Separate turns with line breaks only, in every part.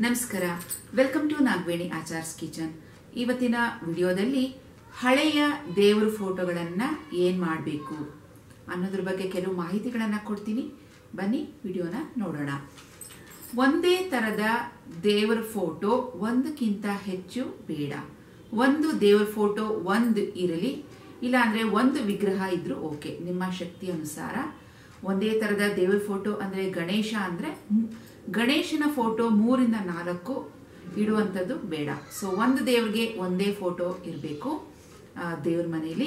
ನಮಸ್ಕಾರ welcome to Nagaveni Achar's kitchen ಇವತ್ತಿನ ವಿಡಿಯೋದಲ್ಲಿ ಹಳೆಯ ದೇವರ ಫೋಟೋಗಳನ್ನು ಏನು ಮಾಡಬೇಕು ಅನ್ನೋದ್ರ ಬಗ್ಗೆ ಕೆಲವು ಮಾಹಿತಿಗಳನ್ನು ಕೊಡ್ತೀನಿ ಬನ್ನಿ ವಿಡಿಯೋನ ನೋಡೋಣ ಒಂದೇ ಥರದ ದೇವರ ಫೋಟೋ ಒಂದಕ್ಕಿಂತ ಹೆಚ್ಚು ಬೇಡ ಒಂದು ದೇವರ ಫೋಟೋ ಒಂದು ಇರಲಿ ಇಲ್ಲಾಂದರೆ ಒಂದು ವಿಗ್ರಹ ಇದ್ರೂ ಓಕೆ ನಿಮ್ಮ ಶಕ್ತಿ ಅನುಸಾರ ಒಂದೇ ಥರದ ದೇವರ ಫೋಟೋ ಅಂದರೆ ಗಣೇಶ ಅಂದರೆ ಗಣೇಶನ ಫೋಟೋ ಮೂರಿಂದ ನಾಲ್ಕು ಇಡುವಂಥದ್ದು ಬೇಡ ಸೊ ಒಂದು ದೇವ್ರಿಗೆ ಒಂದೇ ಫೋಟೋ ಇರಬೇಕು ದೇವ್ರ ಮನೆಯಲ್ಲಿ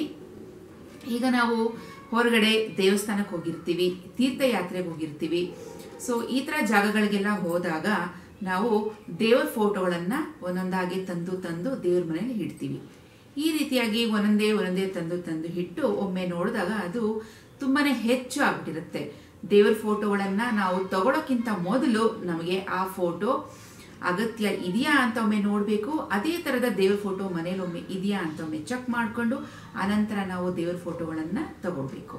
ಈಗ ನಾವು ಹೊರಗಡೆ ದೇವಸ್ಥಾನಕ್ಕೆ ಹೋಗಿರ್ತೀವಿ ತೀರ್ಥಯಾತ್ರೆಗೆ ಹೋಗಿರ್ತೀವಿ ಸೊ ಈ ಥರ ಜಾಗಗಳಿಗೆಲ್ಲ ಹೋದಾಗ ನಾವು ದೇವರ ಫೋಟೋಗಳನ್ನು ಒಂದೊಂದಾಗಿ ತಂದು ತಂದು ದೇವ್ರ ಮನೆಯಲ್ಲಿ ಇಡ್ತೀವಿ ಈ ರೀತಿಯಾಗಿ ಒಂದೊಂದೇ ಒಂದೊಂದೇ ತಂದು ತಂದು ಇಟ್ಟು ಒಮ್ಮೆ ನೋಡಿದಾಗ ಅದು ತುಂಬಾನೇ ಹೆಚ್ಚು ಆಗ್ಬಿಟ್ಟಿರುತ್ತೆ ದೇವರ ಫೋಟೋಗಳನ್ನು ನಾವು ತಗೊಳ್ಳೋಕ್ಕಿಂತ ಮೊದಲು ನಮಗೆ ಆ ಫೋಟೋ ಅಗತ್ಯ ಇದೆಯಾ ಅಂತ ಒಮ್ಮೆ ನೋಡಬೇಕು ಅದೇ ಥರದ ದೇವ್ರ ಫೋಟೋ ಮನೇಲಿ ಒಮ್ಮೆ ಇದೆಯಾ ಅಂತ ಒಮ್ಮೆ ಚೆಕ್ ಮಾಡಿಕೊಂಡು ಆನಂತರ ನಾವು ದೇವ್ರ ಫೋಟೋಗಳನ್ನು ತಗೊಳ್ಬೇಕು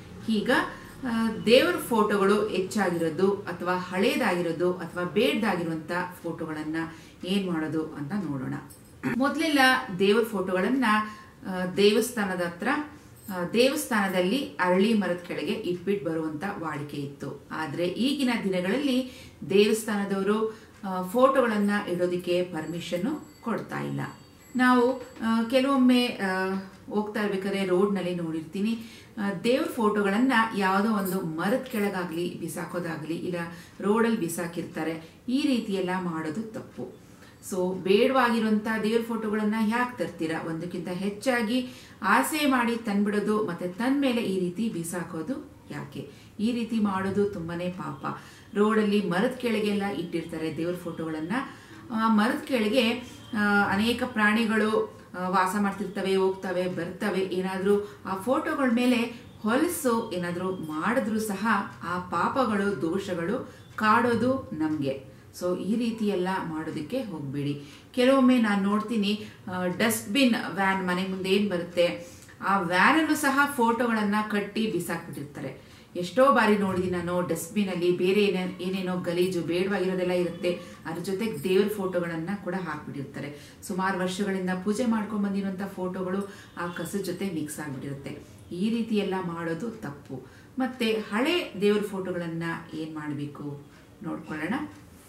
ಈಗ ಆ, ದೇವ್ರ ಫೋಟೋಗಳು ಹೆಚ್ಚಾಗಿರೋದು ಅಥವಾ ಹಳೇದಾಗಿರೋದು ಅಥವಾ ಬೇಡ್ದಾಗಿರುವಂಥ ಫೋಟೋಗಳನ್ನು ಏನು ಮಾಡೋದು ಅಂತ ನೋಡೋಣ ಮೊದಲೆಲ್ಲ ದೇವ್ರ ಫೋಟೋಗಳನ್ನು ದೇವಸ್ಥಾನದ ಹತ್ರ ಆ, ದೇವಸ್ಥಾನದಲ್ಲಿ ಅರಳಿ ಮರದ ಕೆಳಗೆ ಇಟ್ಬಿಟ್ಟು ಬರುವಂತ ವಾಡಿಕೆ ಇತ್ತು ಆದರೆ ಈಗಿನ ದಿನಗಳಲ್ಲಿ ದೇವಸ್ಥಾನದವರು ಆ, ಫೋಟೋಗಳನ್ನ ಇಡೋದಕ್ಕೆ ಪರ್ಮಿಷನ್ ಕೊಡ್ತಾ ಇಲ್ಲ ನಾವು ಆ, ಕೆಲವೊಮ್ಮೆ ಆ, ಹೋಗ್ತಾ ಇರ್ಬೇಕಾದ್ರೆ ರೋಡ್ನಲ್ಲಿ ನೋಡಿರ್ತೀನಿ ಆ, ದೇವ್ರ ಫೋಟೋಗಳನ್ನ ಯಾವುದೋ ಒಂದು ಮರದ ಕೆಳಗಾಗ್ಲಿ ಬಿಸಾಕೋದಾಗ್ಲಿ ಇಲ್ಲ ರೋಡಲ್ಲಿ ಬಿಸಾಕಿರ್ತಾರೆ ಈ ರೀತಿ ಎಲ್ಲ ಮಾಡೋದು ತಪ್ಪು ಸೊ ಬೇಡವಾಗಿರುವಂಥ ದೇವ್ರ ಫೋಟೋಗಳನ್ನ ಯಾಕೆ ತರ್ತೀರಾ ಒಂದಕ್ಕಿಂತ ಹೆಚ್ಚಾಗಿ ಆಸೆ ಮಾಡಿ ತಂದ್ಬಿಡೋದು ಮತ್ತೆ ತಂದ ಮೇಲೆ ಈ ರೀತಿ ಬಿಸಾಕೋದು ಯಾಕೆ ಈ ರೀತಿ ಮಾಡೋದು ತುಂಬಾನೇ ಪಾಪ ರೋಡಲ್ಲಿ ಮರದ ಕೆಳಗೆಲ್ಲ ಇಟ್ಟಿರ್ತಾರೆ ದೇವ್ರ ಫೋಟೋಗಳನ್ನ ಆ ಮರದ ಕೆಳಗೆ ಆ, ಅನೇಕ ಪ್ರಾಣಿಗಳು ಆ, ವಾಸ ಮಾಡ್ತಿರ್ತವೆ ಹೋಗ್ತವೆ ಬರ್ತವೆ ಏನಾದರೂ ಆ ಫೋಟೋಗಳ ಮೇಲೆ ಹೊಲಸು ಏನಾದರೂ ಮಾಡಿದ್ರೂ ಸಹ ಆ ಪಾಪಗಳು ದೋಷಗಳು ಕಾಡೋದು ನಮಗೆ ಸೊ ಈ ರೀತಿ ಎಲ್ಲ ಮಾಡೋದಕ್ಕೆ ಹೋಗಬೇಡಿ ಕೆಲವೊಮ್ಮೆ ನಾನು ನೋಡ್ತೀನಿ ಡಸ್ಟ್ಬಿನ್ ವ್ಯಾನ್ ಮನೆ ಮುಂದೆ ಏನು ಬರುತ್ತೆ ಆ ವ್ಯಾನಲ್ಲೂ ಸಹ ಫೋಟೋಗಳನ್ನು ಕಟ್ಟಿ ಬಿಸಾಕ್ಬಿಟ್ಟಿರ್ತಾರೆ ಎಷ್ಟೋ ಬಾರಿ ನೋಡಿದ್ದೀನಿ ನಾನು ಡಸ್ಟ್ಬಿನಲ್ಲಿ ಬೇರೆ ಏನೇ ಏನೇನೋ ಗಲೀಜು ಬೇಡವಾಗಿರೋದೆಲ್ಲ ಇರುತ್ತೆ ಅದ್ರ ಜೊತೆಗೆ ದೇವ್ರ ಫೋಟೋಗಳನ್ನು ಕೂಡ ಹಾಕ್ಬಿಟ್ಟಿರ್ತಾರೆ ಸುಮಾರು ವರ್ಷಗಳಿಂದ ಪೂಜೆ ಮಾಡ್ಕೊಂಡ್ ಬಂದಿರುವಂಥ ಫೋಟೋಗಳು ಆ ಕಸದ ಜೊತೆ ಮಿಕ್ಸ್ ಆಗಿಬಿಟ್ಟಿರುತ್ತೆ ಈ ರೀತಿ ಎಲ್ಲ ಮಾಡೋದು ತಪ್ಪು ಮತ್ತೆ ಹಳೆ ದೇವ್ರ ಫೋಟೋಗಳನ್ನು ಏನು ಮಾಡಬೇಕು ನೋಡ್ಕೊಳ್ಳೋಣ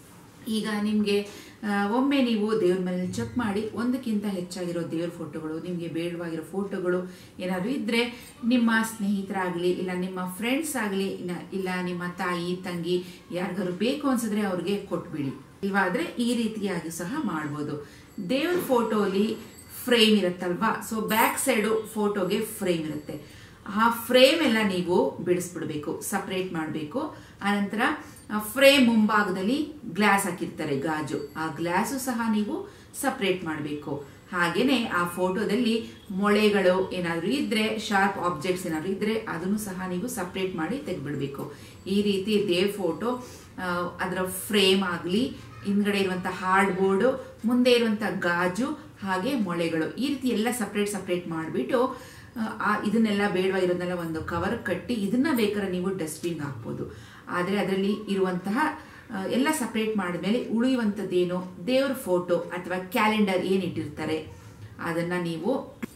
ಈಗ ನಿಮಗೆ ಒಮ್ಮೆ ನೀವು ದೇವ್ರ ಮನೇಲಿ ಚೆಕ್ ಮಾಡಿ ಒಂದಕ್ಕಿಂತ ಹೆಚ್ಚಾಗಿರೋ ದೇವ್ರ ಫೋಟೋಗಳು ನಿಮಗೆ ಬೇಡವಾಗಿರೋ ಫೋಟೋಗಳು ಏನಾದರೂ ಇದ್ದರೆ ನಿಮ್ಮ ಸ್ನೇಹಿತರಾಗಲಿ ಇಲ್ಲ ನಿಮ್ಮ ಫ್ರೆಂಡ್ಸ್ ಆಗಲಿ ಇಲ್ಲ ನಿಮ್ಮ ತಾಯಿ ತಂಗಿ ಯಾರಿಗಾರು ಬೇಕು ಅನ್ಸಿದ್ರೆ ಅವ್ರಿಗೆ ಕೊಟ್ಬಿಡಿ ಇಲ್ವಾದ್ರೆ ಈ ರೀತಿಯಾಗಿ ಸಹ ಮಾಡ್ಬೋದು ದೇವ್ರ ಫೋಟೋಲಿ ಫ್ರೇಮ್ ಇರುತ್ತಲ್ವಾ ಸೊ ಬ್ಯಾಕ್ ಸೈಡು ಫೋಟೋಗೆ ಫ್ರೇಮ್ ಇರುತ್ತೆ ಆ ಫ್ರೇಮ್ ಎಲ್ಲ ನೀವು ಬಿಡಿಸ್ಬಿಡ್ಬೇಕು ಸಪ್ರೇಟ್ ಮಾಡಬೇಕು ಆನಂತರ ಫ್ರೇಮ್ ಮುಂಭಾಗದಲ್ಲಿ ಗ್ಲಾಸ್ ಹಾಕಿರ್ತಾರೆ ಗಾಜು ಆ ಗ್ಲಾಸು ಸಹ ನೀವು ಸಪ್ರೇಟ್ ಮಾಡಬೇಕು ಹಾಗೇನೆ ಆ ಫೋಟೋದಲ್ಲಿ ಮೊಳೆಗಳು ಏನಾದರೂ ಇದ್ರೆ ಶಾರ್ಪ್ ಆಬ್ಜೆಕ್ಟ್ಸ್ ಏನಾದರೂ ಇದ್ರೆ ಅದನ್ನು ಸಹ ನೀವು ಸಪ್ರೇಟ್ ಮಾಡಿ ತೆಗೆದ್ಬಿಡ್ಬೇಕು ಈ ರೀತಿ ದೇವ್ ಫೋಟೋ ಅದರ ಫ್ರೇಮ್ ಆಗಲಿ ಹಿಂದ್ಗಡೆ ಇರುವಂಥ ಹಾರ್ಡ್ ಬೋರ್ಡು ಮುಂದೆ ಇರುವಂಥ ಗಾಜು ಹಾಗೆ ಮೊಳೆಗಳು ಈ ರೀತಿ ಎಲ್ಲ ಸಪ್ರೇಟ್ ಸಪ್ರೇಟ್ ಮಾಡಿಬಿಟ್ಟು ಆ ಇದನ್ನೆಲ್ಲ ಬೇಡವಾಗಿರೋದನ್ನೆಲ್ಲ ಒಂದು ಕವರ್ ಕಟ್ಟಿ ಇದನ್ನ ಬೇಕಾದ್ರೆ ನೀವು ಡಸ್ಟ್ಬಿನ್ ಹಾಕ್ಬೋದು ಆದರೆ ಅದರಲ್ಲಿ ಇರುವಂತಹ ಆ, ಎಲ್ಲ ಸಪ್ರೇಟ್ ಮಾಡಿದ್ಮೇಲೆ ಉಳಿಯುವಂಥದ್ದೇನು ದೇವ್ರ ಫೋಟೋ ಅಥವಾ ಕ್ಯಾಲೆಂಡರ್ ಏನಿಟ್ಟಿರ್ತಾರೆ ಅದನ್ನ ನೀವು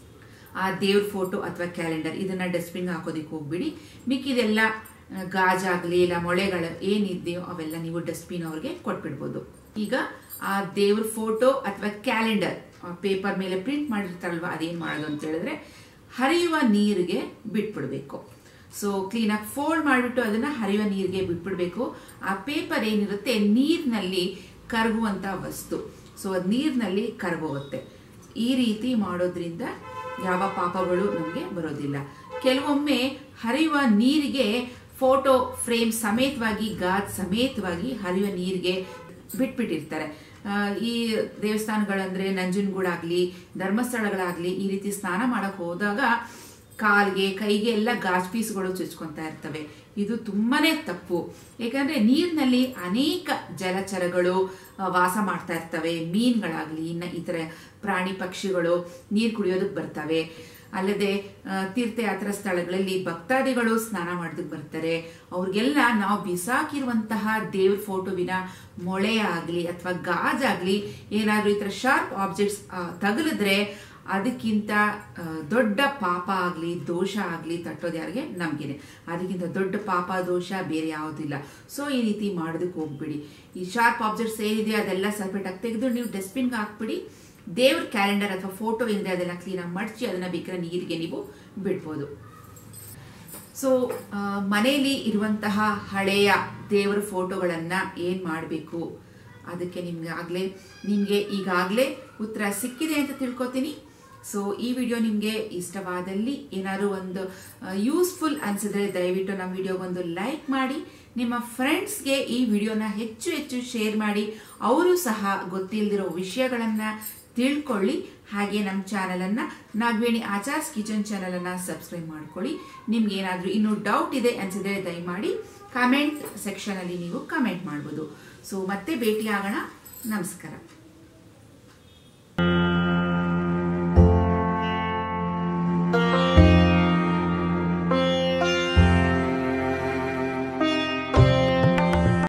ಆ ದೇವ್ರ ಫೋಟೋ ಅಥವಾ ಕ್ಯಾಲೆಂಡರ್ ಇದನ್ನ ಡಸ್ಟ್ಬಿನ್ ಹಾಕೋದಕ್ಕೆ ಹೋಗ್ಬಿಡಿ ಮಿಕ್ಕಿದೆಲ್ಲ ಆ, ಗಾಜಾಗ್ಲಿ ಇಲ್ಲ ಮೊಳೆಗಳು ಏನಿದೆಯೋ ಅವೆಲ್ಲ ನೀವು ಡಸ್ಟ್ಬಿನ್ ಅವ್ರಿಗೆ ಕೊಟ್ಬಿಡ್ಬೋದು ಈಗ ಆ ದೇವ್ರ ಫೋಟೋ ಅಥವಾ ಕ್ಯಾಲೆಂಡರ್ ಪೇಪರ್ ಮೇಲೆ ಪ್ರಿಂಟ್ ಮಾಡಿರ್ತಾರಲ್ವ ಅದೇನ್ ಮಾಡೋದು ಅಂತ ಹೇಳಿದ್ರೆ ಹರಿಯುವ ನೀರಿಗೆ ಬಿಟ್ಬಿಡ್ಬೇಕು ಸೊ ಕ್ಲೀನಾಗಿ ಫೋಲ್ಡ್ ಮಾಡಿಬಿಟ್ಟು ಅದನ್ನ ಹರಿಯುವ ನೀರಿಗೆ ಬಿಟ್ಬಿಡ್ಬೇಕು ಆ ಪೇಪರ್ ಏನಿರುತ್ತೆ ನೀರಿನಲ್ಲಿ ಕರಗುವಂತ ವಸ್ತು ಸೊ ಅದು ನೀರಿನಲ್ಲಿ ಕರಗೋಗುತ್ತೆ ಈ ರೀತಿ ಮಾಡೋದ್ರಿಂದ ಯಾವ ಪಾಪಗಳು ನಮಗೆ ಬರೋದಿಲ್ಲ ಕೆಲವೊಮ್ಮೆ ಹರಿಯುವ ನೀರಿಗೆ ಫೋಟೋ ಫ್ರೇಮ್ ಸಮೇತವಾಗಿ ಗಾಜ್ ಸಮೇತವಾಗಿ ಹರಿಯುವ ನೀರಿಗೆ ಬಿಟ್ಬಿಟ್ಟಿರ್ತಾರೆ ಆ, ಈ ದೇವಸ್ಥಾನಗಳಂದ್ರೆ ನಂಜನಗೂಡಾಗ್ಲಿ ಧರ್ಮಸ್ಥಳಗಳಾಗ್ಲಿ ಈ ರೀತಿ ಸ್ನಾನ ಮಾಡಕ್ ಹೋದಾಗ ಕಾಲ್ಗೆ ಕೈಗೆ ಎಲ್ಲ ಗಾಜ್ ಪೀಸ್ಗಳು ಚುಚ್ಕೊಂತಾ ಇರ್ತವೆ ಇದು ತುಂಬಾನೇ ತಪ್ಪು ಯಾಕಂದ್ರೆ ನೀರಿನಲ್ಲಿ ಅನೇಕ ಜಲಚರಗಳು ಆ, ವಾಸ ಮಾಡ್ತಾ ಇರ್ತವೆ ಮೀನುಗಳಾಗ್ಲಿ ಇನ್ನ ಇತರ ಪ್ರಾಣಿ ಪಕ್ಷಿಗಳು ನೀರು ಕುಡಿಯೋದಕ್ಕೆ ಬರ್ತವೆ ಅಲ್ಲದೆ ಆ, ತೀರ್ಥಯಾತ್ರಾ ಸ್ಥಳಗಳಲ್ಲಿ ಭಕ್ತಾದಿಗಳು ಸ್ನಾನ ಮಾಡೋದಕ್ಕೆ ಬರ್ತಾರೆ ಅವ್ರಿಗೆಲ್ಲ ನಾವು ಬಿಸಾಕಿರುವಂತಹ ದೇವ್ರ ಫೋಟೋವಿನ ಮೊಳೆ ಆಗಲಿ ಅಥವಾ ಗಾಜಾಗ್ಲಿ ಏನಾದರೂ ಈ ಥರ ಶಾರ್ಪ್ ಆಬ್ಜೆಕ್ಟ್ಸ್ ತಗಲಿದ್ರೆ ಅದಕ್ಕಿಂತ ಆ, ದೊಡ್ಡ ಪಾಪ ಆಗಲಿ ದೋಷ ಆಗಲಿ ತಟ್ಟೋದು ಯಾರಿಗೆ ನಮಗೇನೆ ಅದಕ್ಕಿಂತ ದೊಡ್ಡ ಪಾಪ ದೋಷ ಬೇರೆ ಯಾವುದಿಲ್ಲ ಸೊ ಈ ರೀತಿ ಮಾಡೋದಕ್ಕೆ ಹೋಗ್ಬಿಡಿ ಈ ಶಾರ್ಪ್ ಆಬ್ಜೆಕ್ಟ್ಸ್ ಏನಿದೆ ಅದೆಲ್ಲ ಸಪ್ರೇಟಾಗಿ ತೆಗೆದು ನೀವು ಡಸ್ಟ್ಬಿನ್ಗೆ ಹಾಕ್ಬಿಡಿ ದೇವ್ರ ಕ್ಯಾಲೆಂಡರ್ ಅಥವಾ ಫೋಟೋ ಏನಿದೆ ಅದೆಲ್ಲ ಕ್ಲೀನಾಗಿ ಮಡಚಿ ಅದನ್ನು ಬೇಕಾದ್ರೆ ನೀರಿಗೆ ನೀವು ಬಿಡ್ಬೋದು ಸೊ ಮನೆಯಲ್ಲಿ ಇರುವಂತಹ ಹಳೆಯ ದೇವರ ಫೋಟೋಗಳನ್ನು ಏನು ಮಾಡಬೇಕು ಅದಕ್ಕೆ ನಿಮ್ಗೆ ಆಗಲೇ ನಿಮಗೆ ಈಗಾಗಲೇ ಉತ್ತರ ಸಿಕ್ಕಿದೆ ಅಂತ ತಿಳ್ಕೊತೀನಿ ಸೊ ಈ ವಿಡಿಯೋ ನಿಮಗೆ ಇಷ್ಟವಾದಲ್ಲಿ ಏನಾದ್ರು ಒಂದು ಯೂಸ್ಫುಲ್ ಅನಿಸಿದ್ರೆ ದಯವಿಟ್ಟು ನಮ್ಮ ವಿಡಿಯೋಗೊಂದು ಲೈಕ್ ಮಾಡಿ ನಿಮ್ಮ ಫ್ರೆಂಡ್ಸ್ಗೆ ಈ ವಿಡಿಯೋನ ಹೆಚ್ಚು ಹೆಚ್ಚು ಶೇರ್ ಮಾಡಿ ಅವರು ಸಹ ಗೊತ್ತಿಲ್ಲದಿರೋ ವಿಷಯಗಳನ್ನು ತಿಳ್ಕೊಳ್ಳಿ ಹಾಗೆ ನಮ್ಮ ಚಾನಲನ್ನು ನಾಗವೇಣಿ ಆಚಾರ್ಸ್ ಕಿಚನ್ ಚಾನಲನ್ನು ಸಬ್ಸ್ಕ್ರೈಬ್ ಮಾಡ್ಕೊಳ್ಳಿ ನಿಮ್ಗೆ ಏನಾದರೂ ಇನ್ನೂ ಡೌಟ್ ಇದೆ ಅನಿಸಿದ್ರೆ ದಯಮಾಡಿ ಕಮೆಂಟ್ ಸೆಕ್ಷನಲ್ಲಿ ನೀವು ಕಮೆಂಟ್ ಮಾಡ್ಬೋದು ಸೊ ಮತ್ತೆ ಭೇಟಿ ಆಗೋಣ ನಮಸ್ಕಾರ